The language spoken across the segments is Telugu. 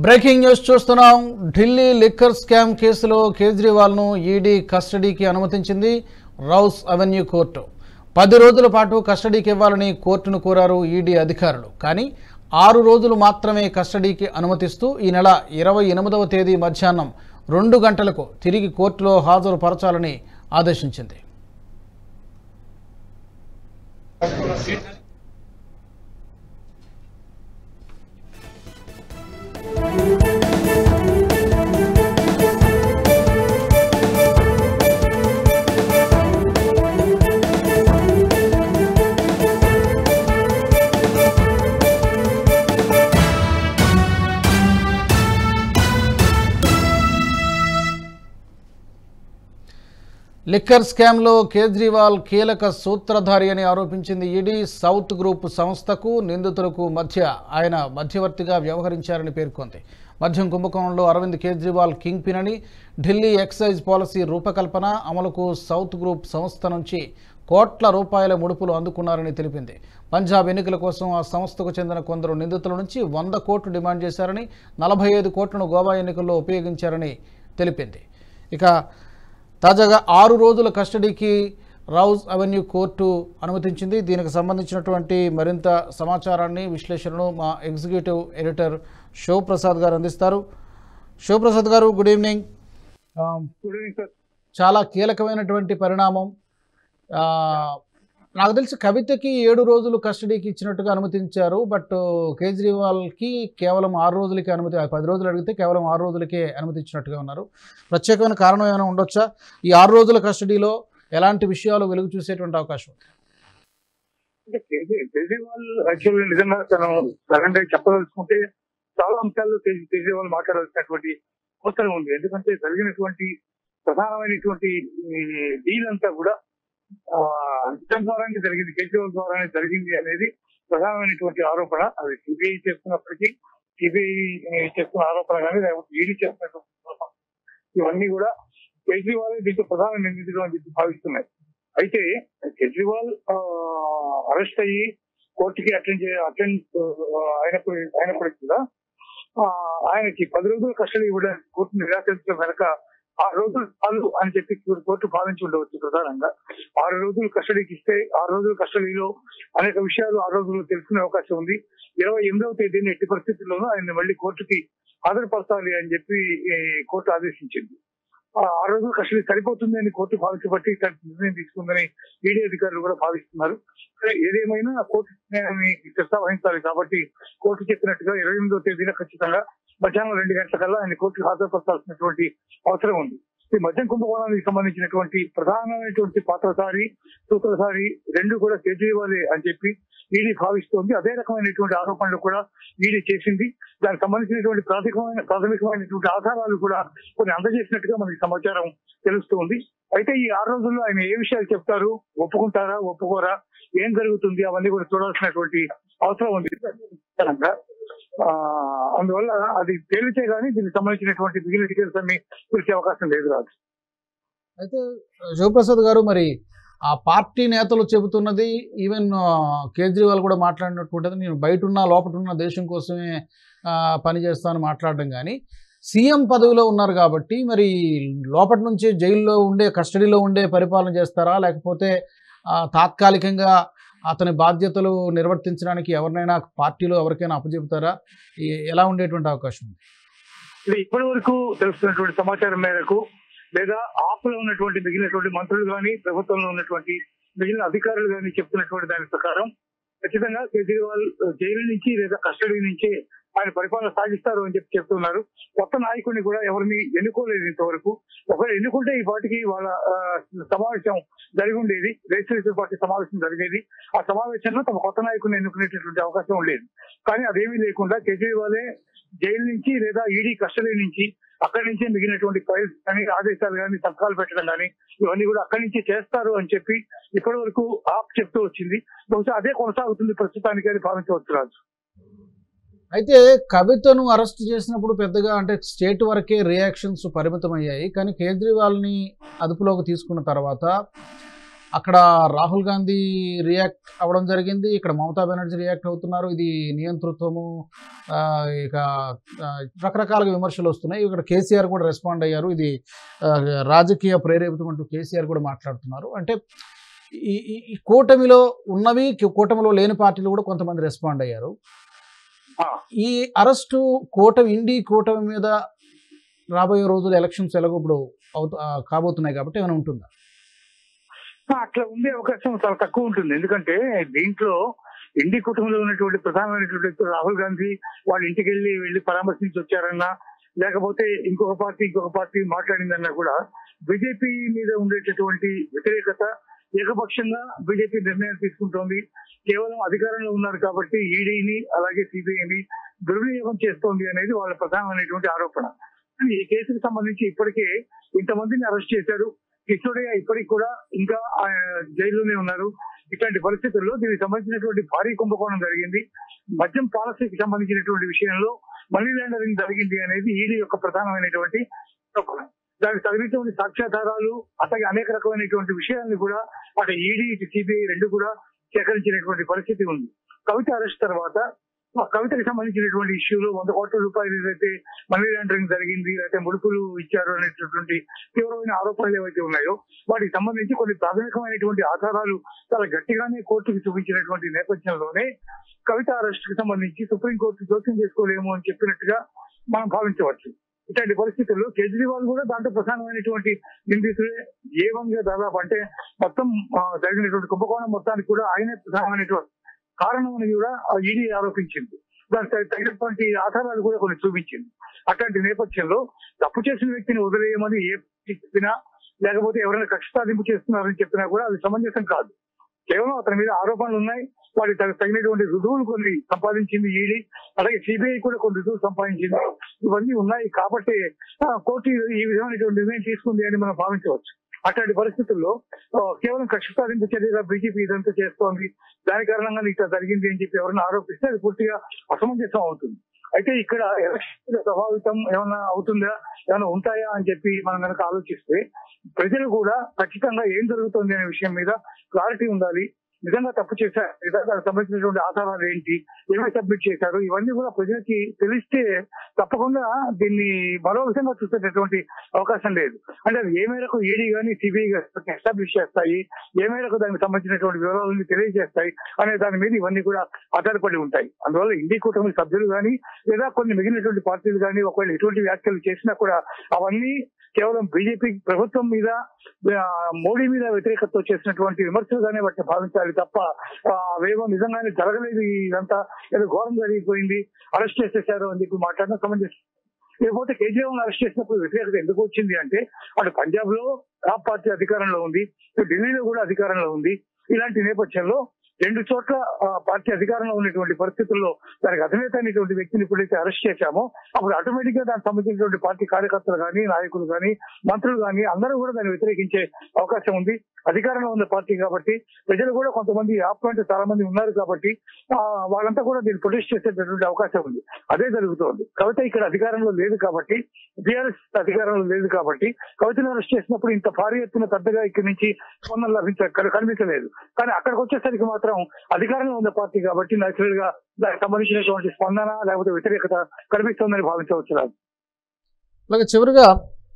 బ్రేకింగ్ న్యూస్ చూస్తున్నాం ఢిల్లీ లిక్కర్ స్కామ్ కేసులో కేజ్రీవాల్ను ఈడీ కస్టడీకి అనుమతించింది రౌస్ అవెన్యూ కోర్టు పది రోజుల పాటు కస్టడీకి ఇవ్వాలని కోర్టును కోరారు ఈడీ అధికారులు కానీ ఆరు రోజులు మాత్రమే కస్టడీకి అనుమతిస్తూ ఈ నెల ఇరవై ఎనిమిదవ తేదీ మధ్యాహ్నం రెండు గంటలకు తిరిగి కోర్టులో హాజరుపరచాలని ఆదేశించింది లిక్కర్ స్కామ్లో కేజ్రీవాల్ కీలక సూత్రధారి అని ఆరోపించింది ఈడీ సౌత్ గ్రూప్ సంస్థకు నిందితులకు మధ్య ఆయన మధ్యవర్తిగా వ్యవహరించారని పేర్కొంది మద్యం కుంభకోణంలో అరవింద్ కేజ్రీవాల్ కింగ్ పిన్ అని ఢిల్లీ ఎక్సైజ్ పాలసీ రూపకల్పన అమలుకు సౌత్ గ్రూప్ సంస్థ నుంచి కోట్ల రూపాయల ముడుపులు అందుకున్నారని తెలిపింది పంజాబ్ ఎన్నికల కోసం ఆ సంస్థకు చెందిన కొందరు నిందితుల నుంచి వంద కోట్లు డిమాండ్ చేశారని నలభై ఐదు కోట్లను గోవా ఎన్నికల్లో ఉపయోగించారని తెలిపింది ఇక తాజాగా ఆరు రోజుల కస్టడీకి రౌజ్ అవెన్యూ కోర్టు అనుమతించింది దీనికి సంబంధించినటువంటి మరింత సమాచారాన్ని విశ్లేషణను మా ఎగ్జిక్యూటివ్ ఎడిటర్ శివప్రసాద్ గారు అందిస్తారు శివప్రసాద్ గారు గుడ్ ఈవినింగ్ ఆ, గుడ్ ఈవినింగ్ సార్ చాలా కీలకమైనటువంటి పరిణామం ఆ, నాకు తెలిసి కవితకి ఏడు రోజులు కస్టడీకి ఇచ్చినట్టుగా అనుమతించారు బట్ కేజ్రీవాల్కి కేవలం ఆరు రోజులకే అనుమతి పది రోజులు అడిగితే కేవలం ఆరు రోజులకే అనుమతి ఇచ్చినట్టుగా ఉన్నారు ప్రత్యేకమైన కారణం ఏమైనా ఉండొచ్చా ఈ ఆరు రోజుల కస్టడీలో ఎలాంటి విషయాలు వెలుగు చూసేటువంటి అవకాశం ఉంది? అంటే కేజీ- కేజ్రీవాల్ యాక్చువల్ నిజంగా తను సరెండర్ చెప్పదలుచుకుంటే చాలా అంశాల్లో కేజీ- కేజ్రీవాల్ మాట్లాడాల్సినటువంటి అవసరం ఉంది ఎందుకంటే జరిగినటువంటి ప్రధానమైనటువంటి డీల్ అంతా కూడా ఆ, ఇతని ద్వారానే జరిగింది కేజ్రీవాల్ ద్వారానే జరిగింది అనేది ప్రధానమైనటువంటి ఆరోపణ అది సిబిఐ చేస్తున్నప్పటికీ సిబిఐ చేస్తున్న ఆరోపణ కానీ లేకపోతే ఈడీ చేస్తున్నటువంటి ఆరోపణ. ఇవన్నీ కూడా కేజ్రీవాల్ దీంట్లో ప్రధాన నిందితులు అని చెప్పి భావిస్తున్నాయి అయితే కేజ్రీవాల్ అరెస్ట్ అయ్యి కోర్టుకి అటెండ్ అటెండ్ అయినప్పుడు అయినప్పటికీ కూడా ఆ, ఆయనకి పది రోజులు కస్టడీ ఇవ్వడానికి కోర్టు నిరాకరించడం వెనక ఆరు రోజులు చాలు అని చెప్పి కోర్టు భావించి ఉండవచ్చు ప్రధానంగా ఆరు రోజులు కస్టడీకి ఇస్తే ఆరు రోజుల కస్టడీలో అనేక విషయాలు ఆరు రోజుల్లో తెలుసుకునే అవకాశం ఉంది ఇరవై ఎనిమిదవ తేదీని ఎట్టి పరిస్థితుల్లోనూ ఆయన మళ్ళీ కోర్టుకి హాజరుపరచాలి అని చెప్పి ఈ, కోర్టు ఆదేశించింది ఆ ఆ రోజు కస్టడీ సరిపోతుంది అని కోర్టు భావించబట్టి ఇట్లాంటి నిర్ణయం తీసుకుందని ఈడీ అధికారులు కూడా భావిస్తున్నారు సరే, ఏదేమైనా కోర్టు నిర్ణయాన్ని శ్రద్ధ వహించాలి కాబట్టి కోర్టు చెప్పినట్టుగా ఇరవై ఎనిమిదో తేదీన ఖచ్చితంగా మధ్యాహ్నం రెండు గంటల కల్లా ఆయన కోర్టుకు హాజరుపరచాల్సినటువంటి అవసరం ఉంది ఈ మద్యం కుంభకోణానికి సంబంధించినటువంటి ప్రధానమైనటువంటి పాత్రధారి సూత్రధారి రెండు కూడా కేజ్రీవాలే అని చెప్పి ఈడీ భావిస్తోంది అదే రకమైనటువంటి ఆరోపణలు కూడా ఈడీ చేసింది దానికి సంబంధించినటువంటి ప్రాథమికమైన ప్రాథమికమైనటువంటి ఆధారాలు కూడా కొన్ని అందజేసినట్టుగా మనకి సమాచారం తెలుస్తుంది అయితే ఈ ఆరు రోజుల్లో ఆయన ఏ విషయాలు చెప్తారు ఒప్పుకుంటారా ఒప్పుకోరా ఏం జరుగుతుంది అవన్నీ కూడా చూడాల్సినటువంటి అవసరం ఉంది కారణంగా, ఆ, అందువల్ల అది తేలితే గానీ దీనికి సంబంధించినటువంటి మిగిలిన డీటెయిల్స్ అన్ని తెలిసే అవకాశం లేదు రాదు అయితే శివప్రసాద్ గారు మరి ఆ పార్టీ నేతలు చెబుతున్నది ఈవెన్ ఆ, కేజ్రీవాల్ కూడా మాట్లాడినటువంటిది నేను బయట ఉన్న లోపల ఉన్న దేశం కోసమే ఆ, పనిచేస్తాను మాట్లాడడం కానీ సీఎం పదవిలో ఉన్నారు కాబట్టి మరి లోపటి నుంచి జైల్లో ఉండే కస్టడీలో ఉండే పరిపాలన చేస్తారా లేకపోతే ఆ, తాత్కాలికంగా అతని బాధ్యతలు నిర్వర్తించడానికి ఎవరినైనా పార్టీలో ఎవరికైనా అప్పచెబుతారా ఈ- ఎలా ఉండేటువంటి అవకాశం ఉంది ఇది ఇప్పటి వరకు తెలుస్తున్నటువంటి సమాచారం మేరకు లేదా ఆపులో ఉన్నటువంటి మిగిలినటువంటి మంత్రులు కానీ ప్రభుత్వంలో ఉన్నటువంటి మిగిలిన అధికారులు కానీ చెప్తున్నటువంటి దాని ప్రకారం ఖచ్చితంగా కేజ్రీవాల్ జైలు నుంచి లేదా కస్టడీ నుంచి ఆయన పరిపాలన సాగిస్తారు అని చెప్పి చెప్తున్నారు కొత్త నాయకుడిని కూడా ఎవరిని ఎన్నుకోలేదు ఇంతవరకు ఒకవేళ ఎన్నుకుంటే ఈ పార్టీకి వాళ్ళ ఆ, సమావేశం జరిగి ఉండేది లెజిస్లేటివ్ పార్టీ సమావేశం జరిగేది ఆ సమావేశంలో తమ కొత్త నాయకుడిని ఎన్నుకునేటటువంటి అవకాశం ఉండేది కానీ అదేమీ లేకుండా కేజ్రీవాలే జైలు నుంచి లేదా ఈడీ కస్టడీ నుంచి అక్కడి నుంచే మిగిలినటువంటి ఫైల్స్ కానీ ఆదేశాలు కానీ సంతకాలు పెట్టడం కానీ ఇవన్నీ కూడా అక్కడి నుంచే చేస్తారు అని చెప్పి ఇప్పటి వరకు ఆప్ చెప్తూ వచ్చింది బహుశా అదే కొనసాగుతుంది ప్రస్తుతానికి అని భావించవచ్చు రాజు అయితే కవితను అరెస్ట్ చేసినప్పుడు పెద్దగా అంటే స్టేట్ వరకే రియాక్షన్స్ పరిమితమయ్యాయి కానీ కేజ్రీవాల్ని అదుపులోకి తీసుకున్న తర్వాత అక్కడ రాహుల్ గాంధీ రియాక్ట్ అవ్వడం జరిగింది ఇక్కడ మమతా బెనర్జీ రియాక్ట్ అవుతున్నారు ఇది నియంతృత్వము ఆ, ఇక ఆ, రకరకాలుగా విమర్శలు వస్తున్నాయి ఇక్కడ కేసీఆర్ కూడా రెస్పాండ్ అయ్యారు ఇది ఆ, రాజకీయ ప్రేరేపితం అంటూ కేసీఆర్ కూడా మాట్లాడుతున్నారు అంటే ఈ ఈ- ఈ కూటమిలో ఉన్నవి కూటమిలో లేని పార్టీలు కూడా కొంతమంది రెస్పాండ్ అయ్యారు ఆ, ఈ అరెస్టు కూటమి ఇండి కూటమి మీద రాబోయే రోజులు ఎలక్షన్స్ ఎలాగో ఇప్పుడు అవుతు ఆ, కాబోతున్నాయి కాబట్టి ఏమైనా ఉంటుందా అట్లా ఉండే అవకాశం చాలా తక్కువ ఉంటుంది ఎందుకంటే దీంట్లో ఇండి కుటుంబంలో ఉన్నటువంటి ప్రధానమైనటువంటి వ్యక్తులు రాహుల్ గాంధీ వాళ్ళ ఇంటికి వెళ్ళి వెళ్ళి పరామర్శించి వచ్చారన్నా లేకపోతే ఇంకొక పార్టీ ఇంకొక పార్టీ మాట్లాడిందన్నా కూడా బీజేపీ మీద ఉండేటటువంటి వ్యతిరేకత ఏకపక్షంగా బీజేపీ నిర్ణయాలు తీసుకుంటోంది కేవలం అధికారంలో ఉన్నారు కాబట్టి ఈడీని అలాగే సిబిఐని దుర్వినియోగం చేస్తోంది అనేది వాళ్ళ ప్రధానమైనటువంటి ఆరోపణ కానీ ఈ కేసుకు సంబంధించి ఇప్పటికే ఇంతమందిని అరెస్ట్ చేశారు కిషోరయ్య ఇప్పటికి కూడా ఇంకా ఆ, జైల్లోనే ఉన్నారు ఇట్లాంటి పరిస్థితుల్లో దీనికి సంబంధించినటువంటి భారీ కుంభకోణం జరిగింది మద్యం పాలసీకి సంబంధించినటువంటి విషయంలో మనీ లాండరింగ్ జరిగింది అనేది ఈడీ యొక్క ప్రధానమైనటువంటి ఆరోపణ. దానికి తగినటువంటి సాక్ష్యాధారాలు అట్లాగే అనేక రకమైనటువంటి విషయాలను కూడా అటు ఈడీ ఇటు సిబిఐ రెండు కూడా సేకరించినటువంటి పరిస్థితి ఉంది కవిత అరెస్ట్ తర్వాత ఆ కవితకి సంబంధించినటువంటి ఇష్యూలో వంద కోట్ల రూపాయలు ఏదైతే మనీ లాండరింగ్ జరిగింది లేకపోతే ముడుపులు ఇచ్చారు అనేటటువంటి తీవ్రమైన ఆరోపణలు ఏవైతే ఉన్నాయో వాటికి సంబంధించి కొన్ని ప్రాథమికమైనటువంటి ఆధారాలు చాలా గట్టిగానే కోర్టుకు చూపించినటువంటి నేపథ్యంలోనే కవిత అరెస్ట్ కి సంబంధించి సుప్రీంకోర్టు జోక్యం చేసుకోలేము అని చెప్పినట్టుగా మనం భావించవచ్చు ఇట్లాంటి పరిస్థితుల్లో కేజ్రీవాల్ కూడా దాంట్లో ప్రధానమైనటువంటి నిందితుడే ఏవంగా దాదాపు అంటే మొత్తం ఆ, జరిగినటువంటి కుంభకోణం మొత్తానికి కూడా ఆయనే ప్రధానమైనటువంటి కారణం అని కూడా ఈడీ ఆరోపించింది దానికి తగ్గ- తగినటువంటి ఆధారాలు కూడా కొన్ని చూపించింది అట్లాంటి నేపథ్యంలో తప్పు చేసిన వ్యక్తిని వదిలేయమని ఏ పార్టీ చెప్పినా లేకపోతే ఎవరైనా కక్ష సాధింపు చేస్తున్నారని చెప్పినా కూడా అది సమంజసం కాదు కేవలం అతని మీద ఆరోపణలు ఉన్నాయి వాటికి తగ- తగినటువంటి రుజువులు కొన్ని సంపాదించింది ఈడీ అలాగే సిబిఐ కూడా కొన్ని రుజువులు సంపాదించింది ఇవన్నీ ఉన్నాయి కాబట్టి ఆ, కోర్టు ఈ- ఈ విధమైనటువంటి నిర్ణయం తీసుకుంది అని మనం భావించవచ్చు అట్లాంటి పరిస్థితుల్లో ఆ, కేవలం కక్ష సాధింపు చర్యగా బీజేపీ ఇదంతా చేస్తోంది దాని కారణంగా ఇట్లా జరిగింది అని చెప్పి ఎవరైనా ఆరోపిస్తే అది పూర్తిగా అసమంజసం అవుతుంది అయితే ఇక్కడ ఎలక్షన్ ప్రభావితం ఏమైనా అవుతుందా ఏమైనా ఉంటాయా అని చెప్పి మనం కనుక ఆలోచిస్తే ప్రజలు కూడా ఖచ్చితంగా ఏం జరుగుతుంది అనే విషయం మీద క్లారిటీ ఉండాలి నిజంగా తప్పు చేశారు లేదా దానికి సంబంధించినటువంటి ఆధారాలు ఏంటి ఏమి సబ్మిట్ చేశారు ఇవన్నీ కూడా ప్రజలకి తెలిస్తే తప్పకుండా దీన్ని మరో విధంగా చూసేటటువంటి అవకాశం లేదు అంటే అది ఏ మేరకు ఈడీ కానీ సిబిఐ ఎస్టాబ్లిష్ చేస్తాయి ఏ మేరకు దానికి సంబంధించినటువంటి వివరాలను తెలియజేస్తాయి అనే దాని మీద ఇవన్నీ కూడా ఆధారపడి ఉంటాయి అందువల్ల ఇండి కూటమి సభ్యులు కానీ లేదా కొన్ని మిగిలినటువంటి పార్టీలు కానీ ఒకవేళ ఎటువంటి వ్యాఖ్యలు చేసినా కూడా అవన్నీ కేవలం బీజేపీ ప్రభుత్వం మీద ఆ, మోడీ మీద వ్యతిరేకతతో చేసినటువంటి విమర్శలుగానే వాటిని భావించాలి తప్ప ఆ, అవేమో నిజంగానే జరగలేదు ఇదంతా ఏదో ఘోరం జరిగిపోయింది అరెస్ట్ చేసేసారు అని చెప్పి మాట్లాడడం సమంజసం లేకపోతే కేజ్రీవాల్ అరెస్ట్ చేసినప్పుడు వ్యతిరేకత ఎందుకు వచ్చింది అంటే అటు పంజాబ్ లో ఆప్ పార్టీ అధికారంలో ఉంది ఇటు ఢిల్లీలో కూడా అధికారంలో ఉంది ఇలాంటి నేపథ్యంలో రెండు చోట్ల ఆ, పార్టీ అధికారంలో ఉన్నటువంటి పరిస్థితుల్లో దానికి అధినేత అయినటువంటి వ్యక్తిని ఎప్పుడైతే అరెస్ట్ చేశామో అప్పుడు ఆటోమేటిక్ గా దానికి సంబంధించినటువంటి పార్టీ కార్యకర్తలు కానీ నాయకులు కానీ మంత్రులు కానీ అందరూ కూడా దాన్ని వ్యతిరేకించే అవకాశం ఉంది అధికారంలో ఉన్న పార్టీ కాబట్టి ప్రజలు కూడా కొంతమంది ఆప్మెంట్ చాలా మంది ఉన్నారు కాబట్టి ఆ, వాళ్ళంతా కూడా దీన్ని ప్రొటెస్ట్ చేసేటటువంటి అవకాశం ఉంది అదే జరుగుతోంది కవిత ఇక్కడ అధికారంలో లేదు కాబట్టి బీఆర్ఎస్ అధికారంలో లేదు కాబట్టి కవితను అరెస్ట్ చేసినప్పుడు ఇంత భారీ ఎత్తున పెద్దగా ఇక్కడి నుంచి స్పందన లభించ కనిపించలేదు కానీ అక్కడికి వచ్చేసరికి మాత్రం అధికారంలో ఉన్న పార్టీ కాబట్టి నేచురల్ గా దానికి సంబంధించినటువంటి స్పందన లేకపోతే వ్యతిరేకత కనిపిస్తోందని భావించవచ్చు రాజు. అలాగే చివరిగా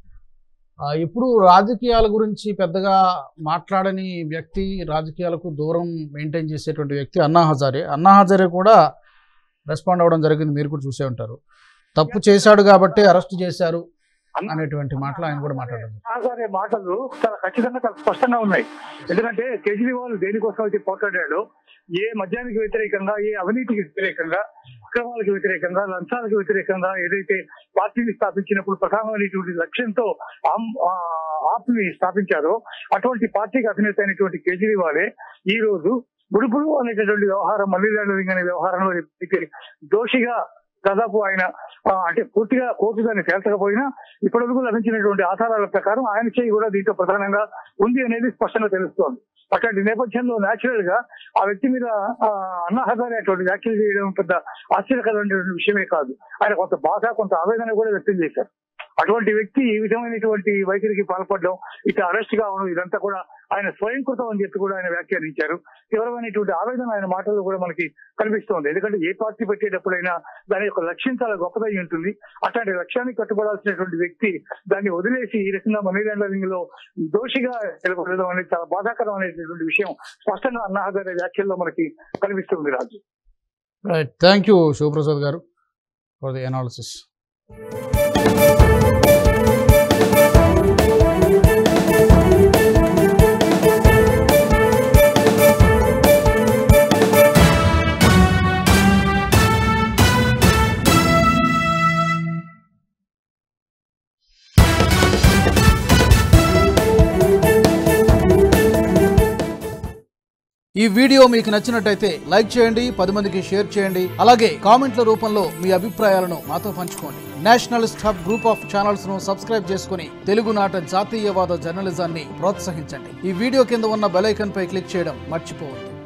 ఆ, ఇప్పుడు రాజకీయాల గురించి పెద్దగా మాట్లాడని వ్యక్తి రాజకీయాలకు దూరం మెయింటైన్ చేసేటువంటి వ్యక్తి అన్నా హజారే అన్నా హజారే కూడా రెస్పాండ్ అవ్వడం జరిగింది మీరు కూడా చూసే ఉంటారు తప్పు చేశాడు కాబట్టి అరెస్ట్ చేశారు అన్న- అనేటువంటి మాటలు ఆయన కూడా మాట్లాడారు ఆగారే మాటలు చాలా ఖచ్చితంగా చాలా స్పష్టంగా ఉన్నాయి ఎందుకంటే కేజ్రీవాల్ దేనికోసం అయితే పోట్లాడాడో ఏ మద్యానికి వ్యతిరేకంగా ఏ అవినీతికి వ్యతిరేకంగా అక్రమాలకు వ్యతిరేకంగా లంచాలకు వ్యతిరేకంగా ఏదైతే పార్టీని స్థాపించినప్పుడు ప్రధానమైనటువంటి లక్ష్యంతో ఆమ్- ఆ, ఆప్ ని స్థాపించారో అటువంటి పార్టీకి అధినేత అయినటువంటి కేజ్రీవాలే ఈ రోజు ముడుపులు అనేటటువంటి వ్యవహారం మళ్ళీ లాండరింగ్ అనే వ్యవహారంలో ఎప్పటికీ దోషిగా దాదాపు ఆయన ఆ, అంటే పూర్తిగా కోర్టు దాన్ని తేల్చకపోయినా ఇప్పటివరకు లభించినటువంటి ఆధారాల ప్రకారం ఆయన చేయి కూడా దీంట్లో ప్రధానంగా ఉంది అనేది స్పష్టంగా తెలుస్తోంది అట్లాంటి నేపథ్యంలో నేచురల్ గా ఆ వ్యక్తి మీద ఆ, అన్నా హజారే అటువంటి వ్యాఖ్యలు చేయడం పెద్ద ఆశ్చర్యకరమైనటువంటి విషయమే కాదు ఆయన కొంత బాధ కొంత ఆవేదన కూడా వ్యక్తం చేశారు అటువంటి వ్యక్తి ఈ విధమైనటువంటి వైఖరికి పాల్పడడం ఇట్లా అరెస్ట్ కావడం ఇదంతా కూడా ఆయన స్వయంకృతం అని చెప్పి కూడా ఆయన వ్యాఖ్యానించారు తీవ్రమైనటువంటి ఆవేదన ఆయన మాటల్లో కూడా మనకి కనిపిస్తోంది ఎందుకంటే ఏ పార్టీ పెట్టేటప్పుడైనా దాని యొక్క లక్ష్యం చాలా గొప్పదై ఉంటుంది అట్లాంటి లక్ష్యానికి కట్టుబడాల్సినటువంటి వ్యక్తి దాన్ని వదిలేసి ఈ రకంగా మనీ లాండరింగ్ లో దోషిగా నిలబడడం అనేది చాలా బాధాకరం అనేటటువంటి విషయం స్పష్టంగా అన్నా గారి వ్యాఖ్యల్లో మనకి కనిపిస్తుంది Raju right thank you Sivaprasad గారు ఫర్ ది అనాలిసిస్ ఈ వీడియో మీకు నచ్చినట్టయితే లైక్ చేయండి పది మందికి షేర్ చేయండి అలాగే కామెంట్ల రూపంలో మీ అభిప్రాయాలను మాతో పంచుకోండి nationalist hub group of channels ను సబ్స్క్రైబ్ చేసుకుని తెలుగునాట జాతీయవాద జర్నలిజాన్ని ప్రోత్సహించండి ఈ వీడియో కింద ఉన్న బెల్ ఐకాన్ పై క్లిక్ చేయడం మర్చిపోవద్దు